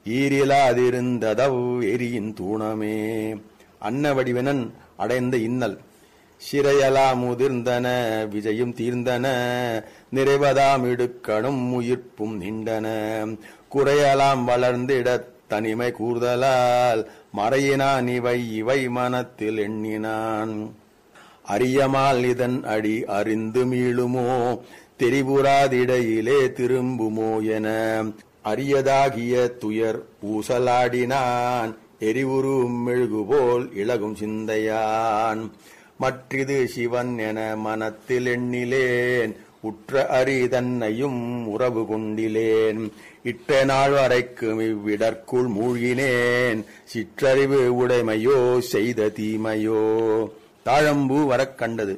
ஈரிலாதிருந்ததவ் எரியின் தூணமே அன்ன வடிவனன் அடைந்த இன்னல் சிறையலாம் முதிர்ந்தன விஜயும் தீர்ந்தன நிறைவதாம் இடுக்கணும் உயிர்ப்பும் நின்றன குறையலாம் வளர்ந்திடத் தனிமை கூர்தலால் மறையினான் இவை இவை மனத்தில் எண்ணினான் அறியமால் இதன் அடி அறிந்து மீளுமோ தெரிபுறாதிடையிலே திரும்புமோ என அரியதாகிய துயர் ஊசலாடினான் எரிவுறும் மெழுகுபோல் இளகும் சிந்தையான் மற்றிது சிவன் என மனத்தில் எண்ணிலேன் உற்ற அரிதன்னையும் உறவு கொண்டிலேன் இட்ட நாள் வரைக்கும் இவ்விடற்குள் மூழ்கினேன் சிற்றறிவு உடைமையோ செய்த தீமையோ தாழம்பூ வரக் கண்டது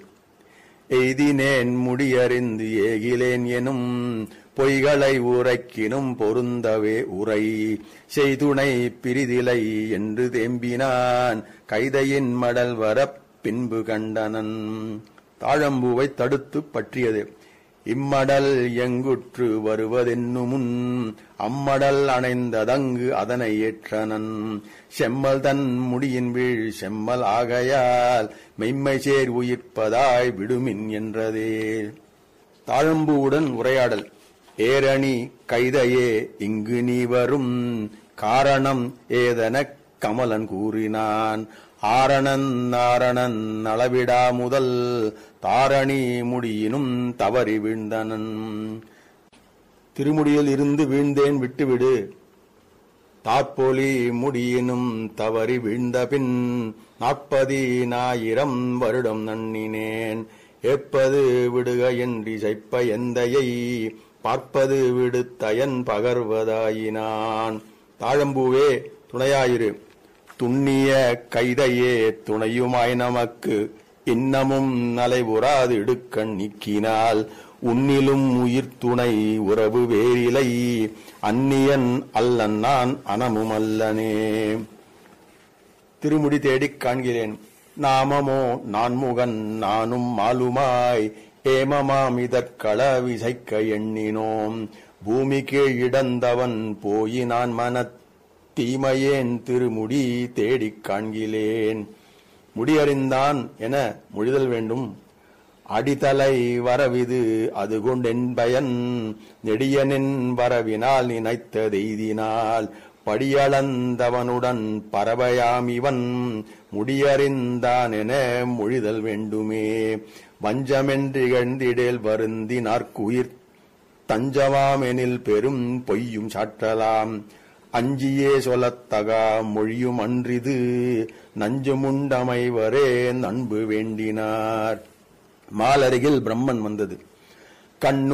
எய்தினேன் முடியறிந்து ஏகிலேன் எனும் பொய்களை உரைக்கினும் பொருந்தவே உரை செய்துணை பிரிதிலை என்று தேம்பினான் கைதையின் மடல் வரப் பின்பு கண்டனன் தாழம்பூவை தடுத்து பற்றியது இம்மடல் எங்குற்று வருவதென்னுமுன் அம்மடல் அணைந்ததங்கு அதனை ஏற்றனன் செம்மல் தன் முடியின் வீழ் செம்மல் ஆகையால் மெய்மை சேர் உயிர்ப்பதாய் விடுமின் என்றதே தாழம்பூவுடன் உரையாடல் ஏரணி கைதையே இங்கு நீ வரும் காரணம் ஏதெனக் கமலன் கூறினான் ஆரணன் நாரணன் அளவிடா முதல் தாரணி முடியினும் தவறி வீழ்ந்தனன் திருமுடியில் இருந்து வீழ்ந்தேன் விட்டுவிடு தாற்பொலி முடியினும் தவறி வீழ்ந்த பின் நாற்பதினாயிரம் வருடம் நன்னினேன் ஏற்பது விடுக என்று செய்ப்ப எந்தையை பார்ப்பது விடுத்தயன் பகர்வதாயினான் தாழம்பூவே துணையாயிரு துண்ணிய கைதையே துணையுமாய் நமக்கு இன்னமும் நலைபுறாது இடுக்கண் நீக்கினால் உன்னிலும் உயிர் துணை உறவு வேறிலை அந்நியன் அல்லன் நான் அனமும் அல்லனே திருமுடி தேடிக் காண்கிறேன் நாமமோ நான்முகன் நானும் மாலுமாய் ஏமமாம் இதற்கள விசைக்க எண்ணினோம் பூமி கீழ் இடந்தவன் போயினான் மனத் தீமையேன் திருமுடி தேடிக் காண்கிலேன் முடியறிந்தான் என மொழிதல் வேண்டும் அடித்தலை வரவிது அது கொண்டென் பயன் நெடியனின் வரவினால் நினைத்த தெய்தினால் படியளந்தவனுடன் பறவையாம் இவன் முடியறிந்தான் என மொழிதல் வேண்டுமே வஞ்சமென்றிகழ்ந்திடேல் வருந்தி நாற்குயிர் தஞ்சமாமெனில் பெரும் பொய்யும் சாற்றலாம் அஞ்சியே சொல்லத்தகா மொழியும் அன்றிது நஞ்சுமுண்டமைவரே நண்பு வேண்டினார் மாலருகில் பிரம்மன் வந்தது கண்ணு